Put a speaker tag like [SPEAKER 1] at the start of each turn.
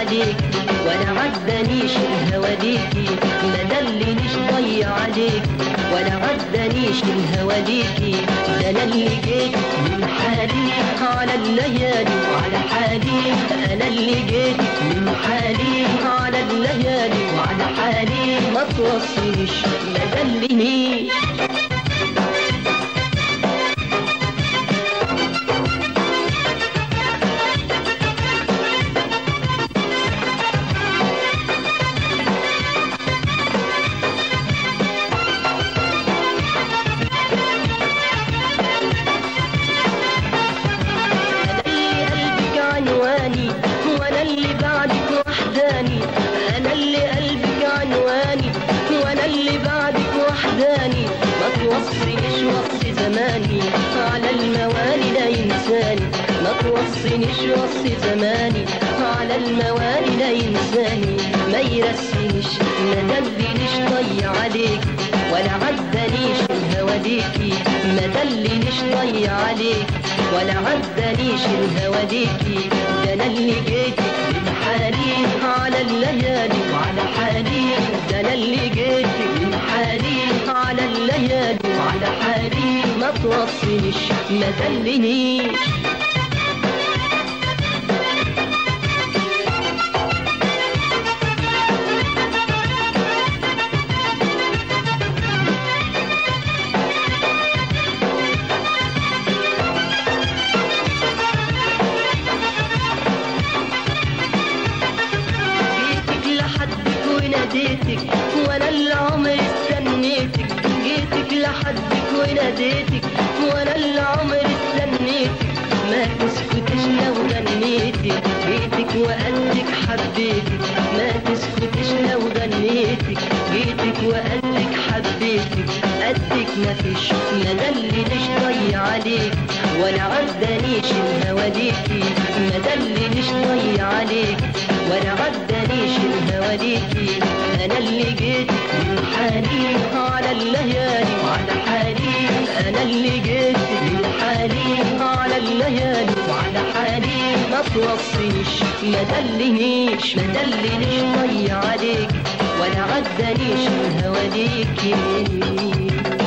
[SPEAKER 1] عليك ولا عدنيش الهوى ليكي ما دلنيش ضيع عليك ولا عدنيش الهوى ليكي ده انا اللي جيت من حالي على الليالي وعلى حالي انا اللي جيت من حالي على الليالي وعلى حالي ما توصيش ما دلنيش انا اللي قلبك عنواني وانا اللي بعدك وحداني انا اللي قلبك عنواني وانا اللي بعدك وحداني ما توصينيش وصي زماني على الموالي لا ينساني ما توصينيش وصي زماني على الموالي لا ينساني ما يرسينيش ما دلنيش ضيع عليك ولا عدنيش الهوى ليكي ما دلنيش ضيع عليك ولا عدنيش الهوى ليكي ده انا اللي جيتك من حالي على الليالي وعلى حالي ده انا اللي جيتك من حالي على الليالي وعلى حالي ما توصينيش ما دلنيش جيتك لحدك وناديتك وانا اللي عمري استنيتك جيتك لحدك وناديتك وانا اللي عمري استنيتك ما تسكتش لو غنيتك جيتك وقلبك حبيتك ما تسكتش لو غنيتك جيتك وقلبك حبيتك قدك مفيش ما دلنيش ضيع عليك ولا عدنيش الهوى ليكي ما دلنيش ضيع عليك ولا عدنيش الهوى ليكي انا اللي جيتك من حالي على الليالي وعلى حالي انا اللي جيتك من حالي على الليالي وعلى حالي ما توصيش ما دلنيش ما دلنيش ضيع عليك ولا عدنيش الهوى ليكي